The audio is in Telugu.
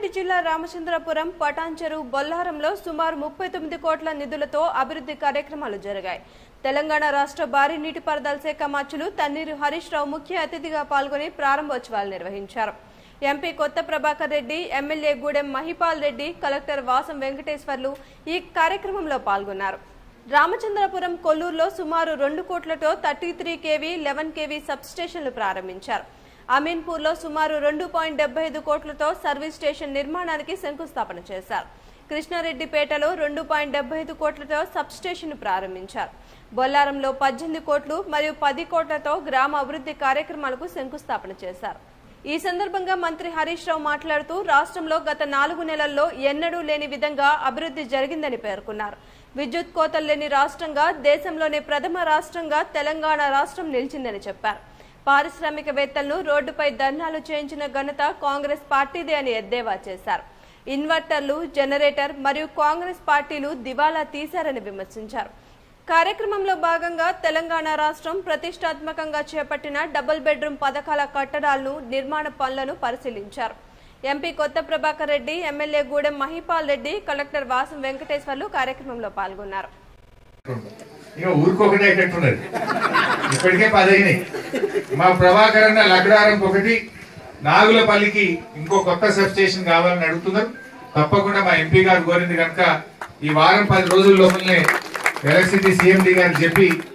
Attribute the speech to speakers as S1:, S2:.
S1: జిల్లా రామచంద్రపురం పటాన్చెరు బొల్లారంలో సుమారు ముప్పై తొమ్మిది కోట్ల నిధులతో అభివృద్ధి కార్యక్రమాలు జరిగాయి తెలంగాణ రాష్ట్ర భారీ నీటిపారుదల శాఖ మంత్రులు తన్నీరు హరీష్ రావు ముఖ్య అతిథిగా పాల్గొని ప్రారంభోత్సవాలు నిర్వహించారు MP Kotha Prabhakar Reddy MLA Gudem Mahipal Reddy collector Vasam Venkateswarlu ఈ కార్యక్రమంలో పాల్గొన్నారు రామచంద్రపురం కొల్లూరులో సుమారు రెండు కోట్లతో thirty three KV eleven KV సబ్స్టేషన్లు ప్రారంభించారు అమీన్పూర్లో సుమారు రెండు పాయింట్ డెబ్బై ఐదు కోట్లతో సర్వీస్ స్టేషన్ నిర్మాణానికి శంకుస్థాపన చేశారు కృష్ణారెడ్డిపేటలో రెండు పాయింట్ డెబ్బై ఐదు కోట్లతో సబ్స్టేషన్ ప్రారంభించారు బొల్లారంలో పద్దెనిమిది కోట్లు మరియు పది కోట్లతో గ్రామ అభివృద్ధి కార్యక్రమాలకు శంకుస్థాపన చేశారు ఈ సందర్భంగా మంత్రి హరీష్ రావు మాట్లాడుతూ రాష్ట్రంలో గత నాలుగు నెలల్లో ఎన్నడూ లేని విధంగా అభివృద్ధి జరిగిందని పేర్కొన్నారు విద్యుత్ కోతలు లేని రాష్ట్రంగా దేశంలోనే ప్రథమ రాష్ట్రంగా తెలంగాణ రాష్ట్రం నిలిచిందని చెప్పారు పారిశ్రామికవేత్తలను రోడ్డుపై ధర్నాలు చేయించిన ఘనత కాంగ్రెస్ పార్టీదే అని ఎద్దేవా చేశారు ఇన్వర్టర్లు జనరేటర్ మరియు కాంగ్రెస్ పార్టీలు దివాలా తీశారని విమర్శించారు కార్యక్రమంలో భాగంగా తెలంగాణ రాష్ట్రం ప్రతిష్టాత్మకంగా చేపట్టిన డబుల్ బెడ్రూమ్ పథకాల కట్టడాలను నిర్మాణ పనులను పరిశీలించారు MP Kotha Prabhakar Reddy MLA Gudem Mahipal Reddy collector Vasam Venkateswarlu కార్యక్రమంలో పాల్గొన్నారు
S2: ఇక ఊరుకొకటి అయ్యేటట్టున్నది ఇప్పటికే పదైనాయి మా ప్రభాకర్ అన్న లగ్డారం ఒకటి నాగులపల్లికి ఇంకో కొత్త సబ్ స్టేషన్ కావాలని అడుగుతున్నారు తప్పకుండా మా ఎంపీ గారు కోరింది కనుక ఈ వారం పది రోజుల లోపలనే ఎలక్ట్రిసిటీ సిఎండి గారికి చెప్పి